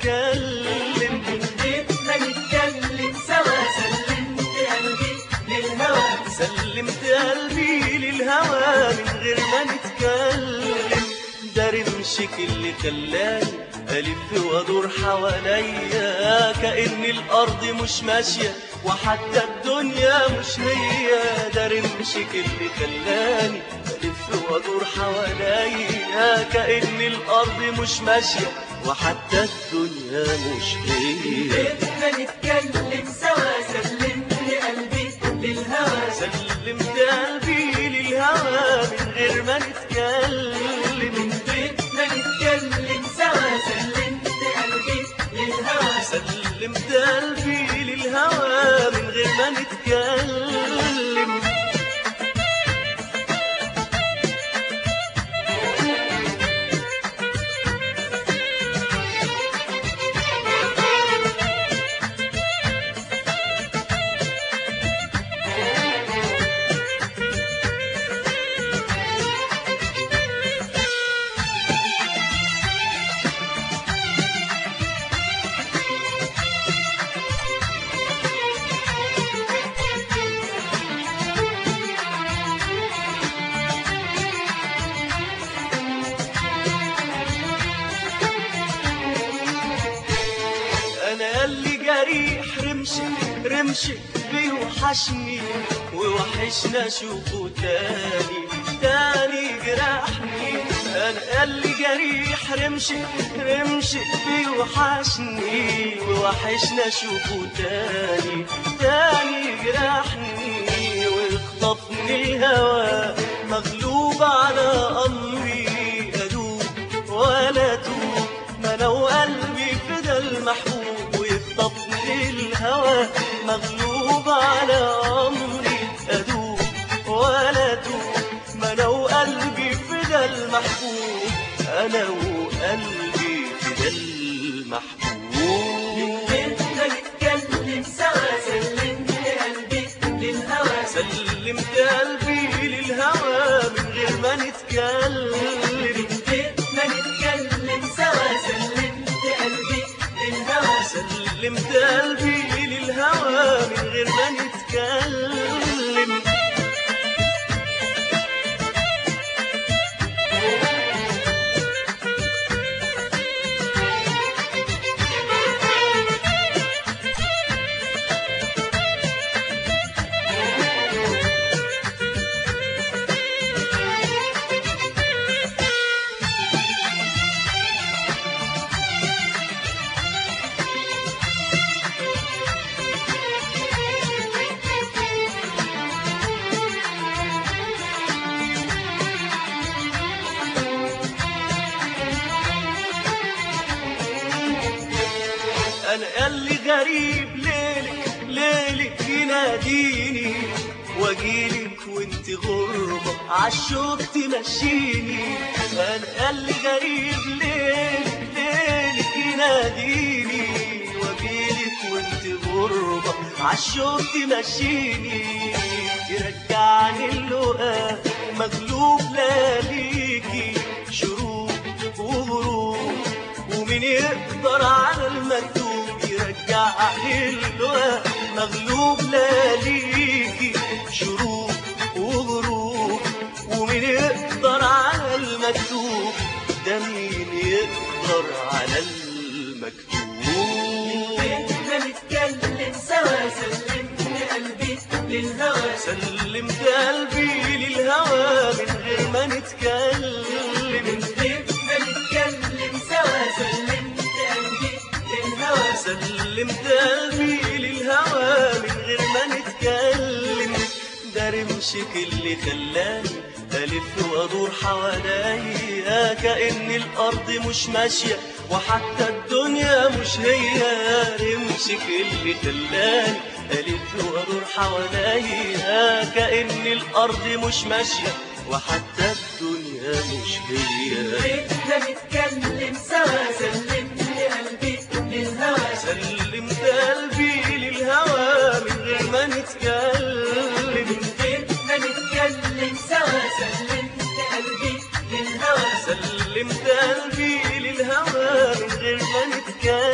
نتكلم من بيتنا نتكلم سوا سلمت قلبي للهوى سلمت قلبي للهوى من غير ما نتكلم ده رمشك اللي خلاني ألف وأدور حواليا كأن الأرض مش ماشية وحتى الدنيا مش هي ده رمشك اللي خلاني ألف وأدور حواليا كأن الأرض مش ماشية وحتى الدنيا مش هي بيتنا نتكلم سوا سلمت قلبي للهوى سلمت قلبي للهوى من غير ما نتكلم من بيتنا نتكلم سوا سلمت قلبي للهوى سلمت قلبي للهوى من غير ما نتكلم انا اللي جريح رمشك رمشك بيوحشني ووحشنا اشوفه تاني تاني جرحني انا اللي جريح رمشك رمشك بيوحشني ووحشنا اشوفه تاني تاني جرحني ويخطفني الهوى مغلوب على امري ادوب ولا توب ما انا وقلبي فدا المحبوب ويخطفني الهوى مغلوب على امري ادوب ولا توب ما انا وقلبي فدا المحبوب انا وقلبي فدا المحبوب بيتنا نتكلم سوا سلمت قلبي للهوى سلمت قلبي للهوى من غير ما نتكلم بيتنا نتكلم سوا سلمت قلبي للهوى سلمت قلبي للهوى من غير ما نتكلم انا اللي غريب ليلك ليلك يناديني واجيلك وانت غربة عالشوق تمشيني انا اللي غريب ليلك ليلك يناديني واجيلك وانت غربة عالشوق تمشيني يرجعني اللقا مغلوب لا ليكي شروق وغروب ومين يقدر على المكتوب يرجع اللقا مغلوب لا ليكي شروق وغروب ومين يقدر على المكتوب ده مين يقدر على المكتوب بيتنا نتكلم سوا سلمت قلبي للهوى سلمت قلبي للهوى من غير ما نتكلم بيتنا نتكلم سوا سلمت قلبي للهوى سلمت قلبي للهوى من غير ما نتكلم ده رمشك اللي خلاني ألف وأدور حواليا كأن الأرض مش ماشية وحتى الدنيا مش هي رمشك اللي خلاني ألف وأدور حواليا كأن الأرض مش ماشية وحتى الدنيا مش هي بيتنا نتكلم سوا سلمت قلبي للهوى سلمت قلبي للهوى من غير ما نتكلم بيتنا نتكلم سوا سلمت قلبي للهوى سلمت قلبي للهوى من غير ما نتكلم